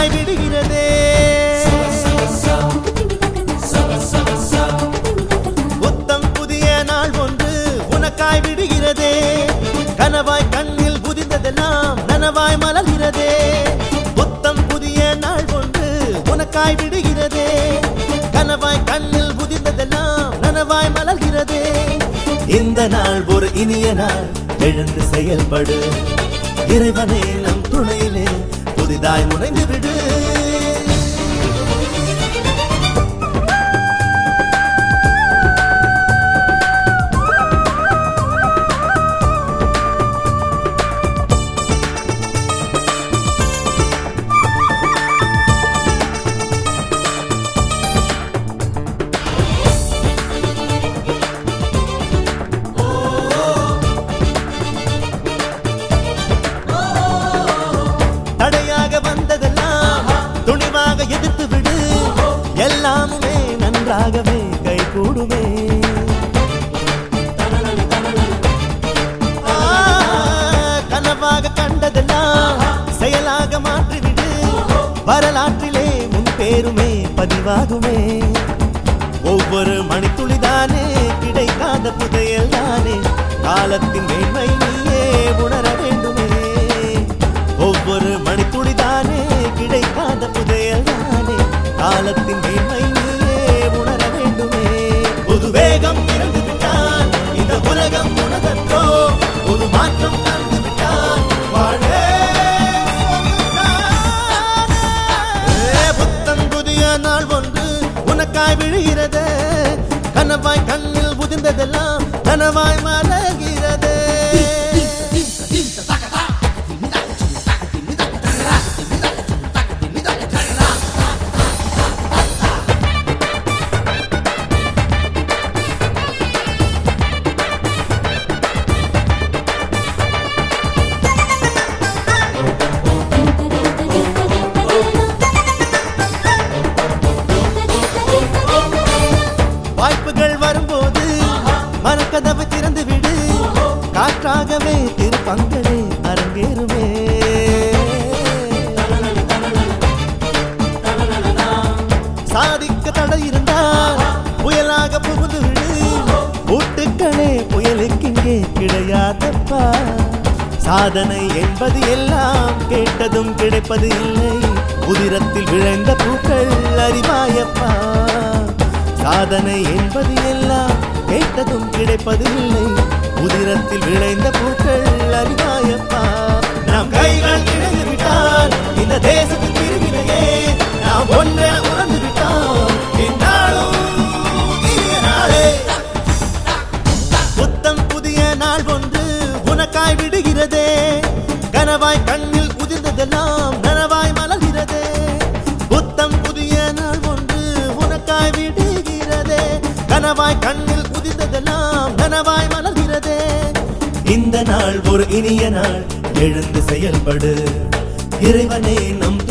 உனக்காய் விடுகிறதே புத்தம் புதிய நாள் ஒன்று உனக்காய் விடுகிறதே கனவாய் கண்ணில் புதிந்ததெல்லாம் நனவாய் மலர்கிறதே புத்தம் புதிய நாள் ஒன்று உனக்காய் விடுகிறதே கனவாய் கண்ணில் புதிந்ததெல்லாம் நனவாய் மலர்கிறதே இந்த நாள் ஒரு இனிய நாள் எழுந்து செயல்படு இறைவனே நம் துணையிலே புதிதாய் முனைந்து விடு தடையாக வந்ததெல்லாம் துணிவாக எதிர்த்து விடு எல்லாமுமே நன்றாகவே கை கூடுமே ஆ, கனவாக கண்டதெல்லாம் செயலாக மாற்றிவிடு வரலாற்றிலே உன் பேருமே பதிவாகுமே ஒவ்வொரு மணித்துளிதானே கிடைக்காத புதையல் தானே காலத்தின் மேன்மை நீயே உணர வேண்டுமே ஒவ்வொரு மணித்துளிதானே கிடைக்காத புதையல் தானே காலத்தின் மேன்மை நீயே உணர வேண்டுமே புது வேகம் இறந்து விட்டான் இந்த உலகம் உனதற்றோ ஒரு மாற்றம் தந்து விட்டான் வாழே ஏ, புத்தம் புதிய நாள் ஒன்று உனக்காய் விழுகிறது கனவாய் கண்ணில் புதிந்ததெல்லாம் கனவாய் மலர்கிறது வாய்ப்புகள் வரும்போது மனக்கதவு திறந்து விடு காற்றாகவே திருப்பங்களே அரங்கேறுமே சாதிக்க தடை இருந்தால் புயலாக புகுந்து விடு கூட்டுக்களே புயலுக்கு இங்கே கிடையாதப்பா சாதனை என்பது எல்லாம் கேட்டதும் கிடைப்பது இல்லை உதிரத்தில் விளைந்த பூக்கள் அறிவாயப்பா சாதனை என்பது எல்லாம் கேட்டதும் கிடைப்பது இல்லை உதிரத்தில் விளைந்த பூக்கள் அறிவாயப்பா நாம் கைகள் இணைந்து விட்டால் இந்த தேசத்தின் பிரிவினையே நாம் ஒன்றே உணர்ந்து விட்டோம் இந்நாளும் இனிய நாளே புத்தம் புதிய நாள் ஒன்று உனக்காய் விடுகிறதே கனவாய் கண்ணில் உதிர்ந்ததெல்லாம் நனவாய் மலர்கிறதே புத்தம் புதிய நாள் ஒன்று உனக்காய் விடுகிறதே கனவாய் கண்ணில் உதிர்ந்ததெல்லாம் நனவாய் மலர்கிறதே இந்த நாள் ஒரு இனிய நாள் எழுந்து செயல்படு இறைவனே நம்